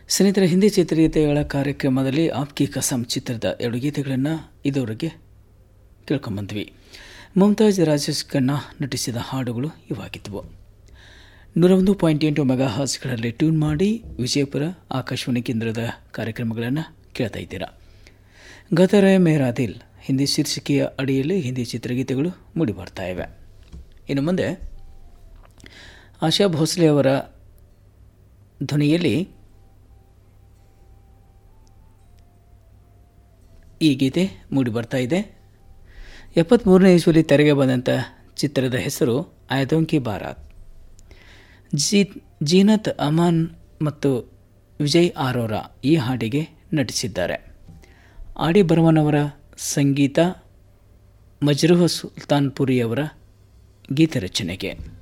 ಸ್ನೇಹಿತರ ಹಿಂದಿ ಚಿತ್ರಗೀತೆಗಳ ಕಾರ್ಯಕ್ರಮದಲ್ಲಿ ಆಪ್ಕಿ ಕಸಮ್ ಚಿತ್ರದ ಎರಡು ಗೀತೆಗಳನ್ನು ಇದುವರೆಗೆ ಕೇಳ್ಕೊಂಬಂದ್ವಿ ಮುಮ್ತಾಜ್ ರಾಜೇಶ್ ಖನ್ನಾ ನಟಿಸಿದ ಹಾಡುಗಳು ಇವಾಗಿದ್ದವು ನೂರ ಒಂದು ಪಾಯಿಂಟ್ ಎಂಟು ಮೆಗಾ ಹಾಸ್ಗಳಲ್ಲಿ ಟ್ಯೂನ್ ಮಾಡಿ ವಿಜಯಪುರ ಆಕಾಶವಾಣಿ ಕೇಂದ್ರದ ಕಾರ್ಯಕ್ರಮಗಳನ್ನು ಕೇಳ್ತಾ ಇದ್ದೀರಾ ಗತರೆ ಮೇರಾ ದಿಲ್ ಹಿಂದಿ ಶೀರ್ಷಿಕೆಯ ಅಡಿಯಲ್ಲಿ ಹಿಂದಿ ಚಿತ್ರಗೀತೆಗಳು ಮೂಡಿಬರ್ತಾ ಇವೆ ಇನ್ನು ಮುಂದೆ ಆಶಾ ಭೋಸ್ಲೆ ಅವರ ಧ್ವನಿಯಲ್ಲಿ ಈ ಗೀತೆ ಮೂಡಿ ಬರ್ತಾ ಇದೆ ಎಪ್ಪತ್ತ್ಮೂರನೇ ಇಸ್ವಿಲಿ ತೆರೆಗೆ ಬಂದಂಥ ಚಿತ್ರದ ಹೆಸರು ಆಯದೋಂಕಿ ಬಾರಾತ್ ಜೀ ಜೀನತ್ ಅಮಾನ್ ಮತ್ತು ವಿಜಯ್ ಆರೋರಾ ಈ ಹಾಡಿಗೆ ನಟಿಸಿದ್ದಾರೆ ಆಡಿ ಬರ್ಮನ್ ಅವರ ಸಂಗೀತ ಮಜ್ರುಹ ಸುಲ್ತಾನ್ಪುರಿಯವರ ಗೀತರಚನೆಗೆ